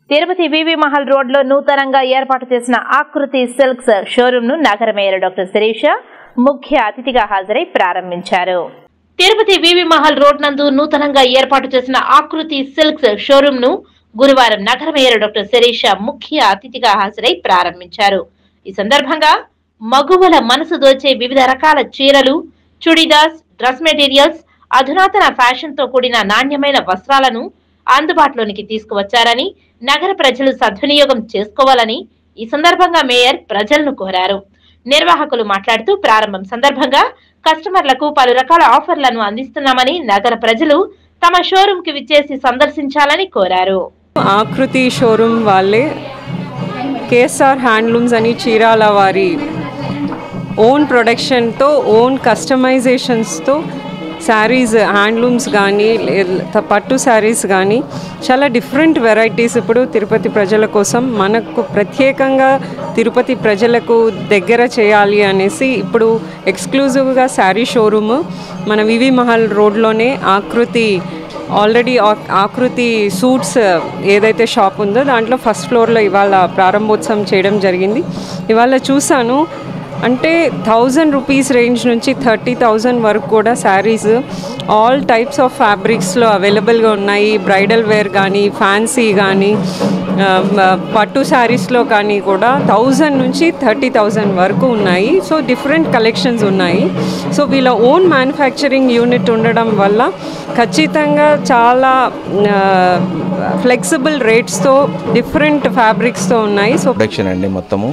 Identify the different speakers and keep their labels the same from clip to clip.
Speaker 1: తిరుపతి వివి Mahal road లో నూతనంగా ఏర్పాటు చేసిన ఆకృతి సిల్క్స్ షోరూమ్ ను నగర మేయర్ డాక్టర్ శిరీష ముఖ్య అతిథిగా హాజరై ప్రారంభించారు తిరుపతి వివి మహల్ రోడ్ నందు నూతనంగా ఏర్పాటు చేసిన ఆకృతి సిల్క్స్ షోరూమ్ ను గురువారం నగర మేయర్ డాక్టర్ శిరీష ముఖ్య అతిథిగా హాజరై ప్రారంభించారు ఈ సందర్భంగా మగువల మనసు దోచే వివిధ రకాల చీరలు చుడిదార్స్ డ్రెస్ మెటీరియల్స్ అధునాతన ఫ్యాషన్ తో కూడిన నాణ్యమైన వస్త్రాలను అందుబాటులోనికి తీసుకువచ్చారని నగర ప్రజలు సద్వినియోగం చేసుకోవాలని ఈ సందర్భంగా మేయర్ ప్రజలను కోరారు నిర్వాహకులు మాట్లాడుతూ ప్రారంభం సందర్భంగా కస్టమర్లకు పలు రకాల ఆఫర్లను అందిస్తున్నామని నగర ప్రజలు తమ షోరూమ్ కి విచ్చేసి సందర్శించాలని కోరారు
Speaker 2: ఆకృతి షోరూమ్ వాళ్ళే కేఎస్ఆర్ హ్యాండ్లూమ్స్ అని చీరాల వారి ఓన్ ప్రొడక్షన్తో ఓన్ కస్టమైజేషన్స్తో శారీస్ హ్యాండ్లూమ్స్ కానీ లే- పట్టు శారీస్ కానీ చాలా డిఫరెంట్ వెరైటీస్ ఇప్పుడు తిరుపతి ప్రజల కోసం మనకు ప్రత్యేకంగా తిరుపతి ప్రజలకు దగ్గర చేయాలి అనేసి ఇప్పుడు ఎక్స్క్లూజివ్గా శారీ షోరూమ్ మన వివి మహల్ రోడ్లోనే ఆకృతి ఆల్రెడీ ఆ- ఆకృతి సూట్స్ ఏదైతే షాప్ ఉందో దాంట్లో ఫస్ట్ ఫ్లోర్లో ఇవాళ ప్రారంభోత్సవం చేయడం జరిగింది ఇవాళ చూసాను అంటే థౌజండ్ రూపీస్ రేంజ్ నుంచి థర్టీ థౌజండ్ వరకు కూడా శారీస్ ఆల్ టైప్స్ ఆఫ్ ఫ్యాబ్రిక్స్లో అవైలబుల్గా ఉన్నాయి బ్రైడల్ వేర్ కానీ ఫ్యాన్సీ కానీ ఆ, మ- పట్టు శారీస్లో కానీ కూడా థౌజండ్ నుంచి థర్టీ థౌజండ్ వరకు ఉన్నాయి సో డిఫరెంట్ కలెక్షన్స్ ఉన్నాయి సో వీళ్ళ ఓన్ మ్యానుఫ్యాక్చరింగ్ యూనిట్ ఉండడం వల్ల ఖచ్చితంగా చాలా ఫ్లెక్సిబుల్ రేట్స్తో డిఫరెంట్ ఫ్యాబ్రిక్స్తో ఉన్నాయి సో
Speaker 3: ప్రొడక్షన్ అండి మొత్తము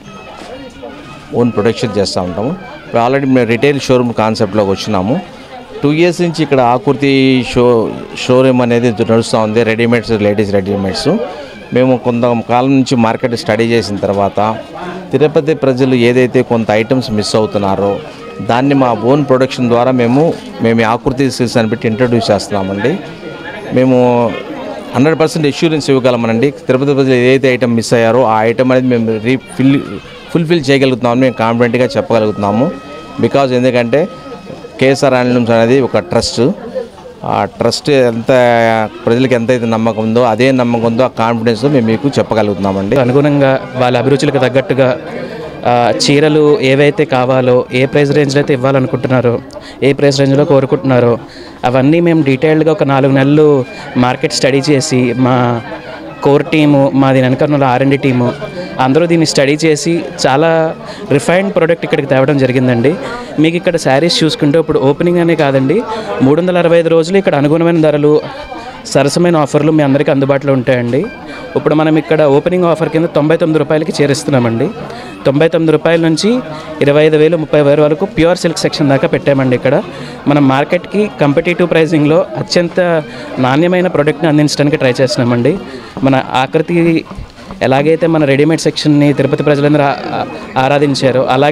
Speaker 3: ఓన్ ప్రొడక్షన్ చేస్తూ ఉంటాము ఇప్పుడు ఆల్రెడీ మేము రిటైల్ షోరూమ్ కాన్సెప్ట్లోకి వచ్చినాము టూ ఇయర్స్ నుంచి ఇక్కడ ఆకృతి షో షోరూమ్ అనేది నడుస్తూ ఉంది రెడీమేడ్స్ లేడీస్ రెడీమేడ్స్ మేము కొంత కాలం నుంచి మార్కెట్ స్టడీ చేసిన తర్వాత తిరుపతి ప్రజలు ఏదైతే కొంత ఐటమ్స్ మిస్ అవుతున్నారో దాన్ని మా ఓన్ ప్రొడక్షన్ ద్వారా మేము మేము ఈ ఆకృతి సిల్స్ అని పెట్టి ఇంట్రడ్యూస్ చేస్తున్నామండి మేము హండ్రెడ్ పర్సెంట్ ఇష్యూరెన్స్ ఇవ్వగలమనండి తిరుపతి ప్రజలు ఏదైతే ఐటమ్ మిస్ అయ్యారో ఆ ఐటమ్ అనేది మేము రీ ఫిల్ ఫుల్ఫిల్ చేయగలుగుతున్నామని మేము కాన్ఫిడెంట్గా చెప్పగలుగుతున్నాము బికాజ్ ఎందుకంటే కేఎస్ఆర్ హ్యాండ్లూమ్స్ అనేది ఒక ట్రస్ట్ ఆ ట్రస్ట్ ఎంత ప్రజలకు ఎంతైతే నమ్మకం ఉందో అదే నమ్మకం ఉందో ఆ కాన్ఫిడెన్స్ మేము మీకు చెప్పగలుగుతున్నామండి
Speaker 4: అనుగుణంగా వాళ్ళ అభిరుచులకు తగ్గట్టుగా ఆ, చీరలు ఏవైతే కావాలో ఏ ప్రైస్ రేంజ్లో అయితే ఇవ్వాలనుకుంటున్నారో ఏ ప్రైస్ రేంజ్లో కోరుకుంటున్నారో అవన్నీ మేము డీటెయిల్డ్గా ఒక నాలుగు నెలలు మార్కెట్ స్టడీ చేసి మా కోర్ టీము మాది వెనకర్నూల ఆర్ఎండి టీము అందరూ దీన్ని స్టడీ చేసి చాలా రిఫైన్డ్ ప్రోడక్ట్ ఇక్కడికి తేవడం జరిగిందండి మీకు ఇక్కడ శారీస్ చూసుకుంటే ఇప్పుడు ఓపెనింగ్ అనే కాదండి మూడు వందల అరవై ఐదు రోజులు ఇక్కడ అనుగుణమైన ధరలు సరసమైన ఆఫర్లు మీ అందరికీ అందుబాటులో ఉంటాయండి ఇప్పుడు మనం ఇక్కడ ఓపెనింగ్ ఆఫర్ కింద తొంభై తొమ్మిది రూపాయలకి చేరిస్తున్నామండి తొంభై తొమ్మిది రూపాయల నుంచి ఇరవై ఐదు వేలు ముప్పై వేల వరకు ప్యూర్ సిల్క్ సెక్షన్ దాకా పెట్టామండి ఇక్కడ మనం మార్కెట్కి కంపిటేటివ్ ప్రైజింగ్లో అత్యంత నాణ్యమైన ప్రోడక్ట్ని అందించడానికి ట్రై చేస్తున్నామండి మన ఆకృతి ఎలాగైతే మన రెడీమేడ్ సెక్షన్ని తిరుపతి ప్రజలందరూ ఆ- ఆరాధించారో అలాగే